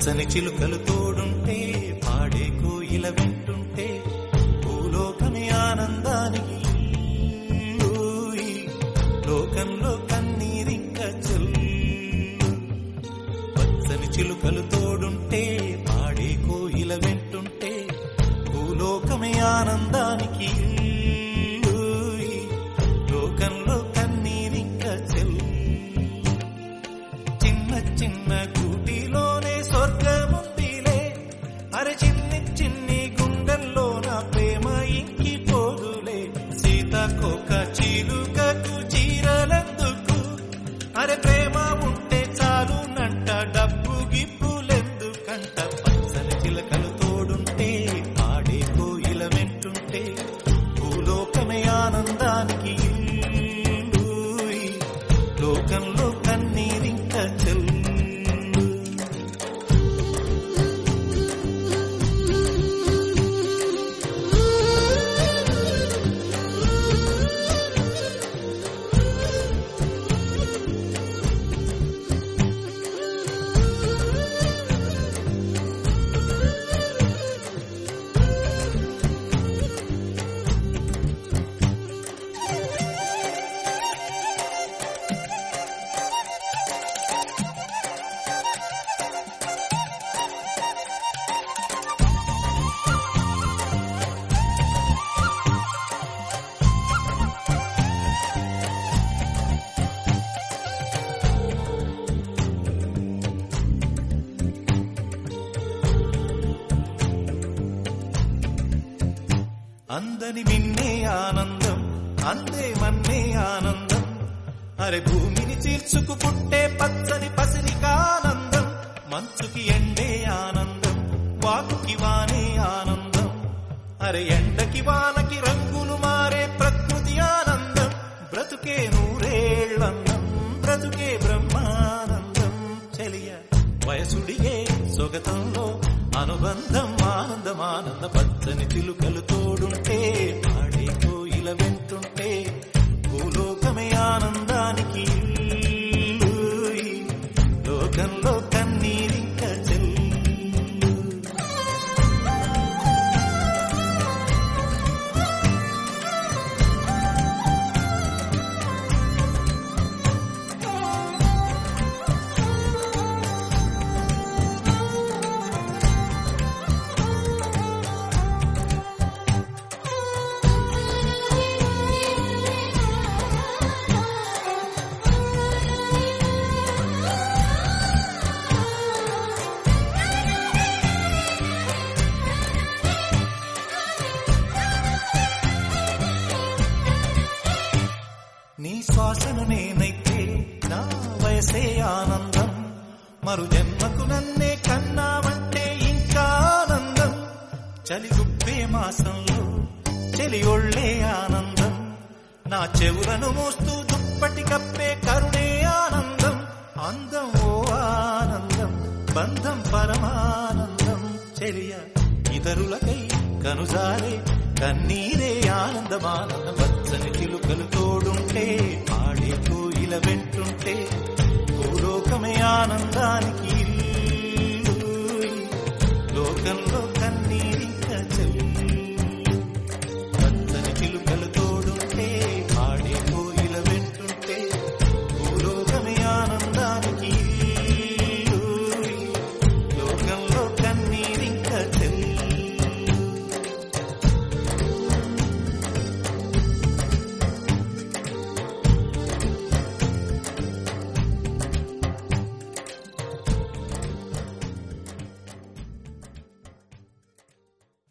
పచ్చని చిలుకలు తోడుంటే పాడే కోయిల వింటుంటే భూలోకమే ఆనందానికి ఊయి. లోకంలో కన్నీరింక చెల్లు పచ్చని చిలుకలు తోడుంటే పాడే కోయిల వింటుంటే భూలోకమే ఆనందానికి ఊయి. లోకంలో కన్నీరింక చెల్లు చిన్న చిన్న కూటిలోనే స్వర్గముందిలే అరే చిన్ని చిన్ని గుండెల్లో నా ప్రేమ ఇంకి పోదులే సీతకొక చిలుకకు చీరలెందుకు అరే ప్రేమ ఉంటే చాలునంట డబ్బు గిప్పులెందుకంట పచ్చని చిలకలు తోడుంటే పాడే కోయిల వెంటుంటే భూలోకమే ఆనందానికి ఇల్లూయి. లోకంలో కన్నీరింక చెల్లు అందని మిన్నే ఆనందం అందే మన్నే ఆనందం అరే భూమిని చీల్చుకు పుట్టే పచ్చని పసిరికానందం మంచుకి ఎండే ఆనందం వాకుకి వానే ఆనందం అరే ఎండకి వానకి రంగులు మారే ప్రకృతి ఆనందం బ్రతుకే నూరేళ్ళందం బ్రతుకే బ్రహ్మానందం చెలియ వయసుడిగే సొగతంలో అనుబంధం ఆనందం ఆనంద పచ్చని చిలుకలు తోడుంటే పాడే కోయిల వెంటుంటే భూలోకమే ఆనందానికి ఇల్లూయి. లోకంలో కన్నీరింక చెల్లు నీ శ్వాసను నేనైతే నా వయసే ఆనందం మరు జన్మకు నన్నే కన్నావంటే ఇంకా ఆనందం చలి గుప్పే మాసంలో చెలి ఒళ్ళే ఆనందం నా చెవులను మోస్తూ దుప్పటి కప్పే కరుణే ఆనందం అందం ఓ ఆనందం బంధం పరమానందం చెలియ ఇతరులకై కనుజారే కన్నీరే ఆనందమానందం వచ్చని చిలుకలు తోడుంటే పాడే కోయిల వెంటుంటే భూలోకమే ఆనందానికి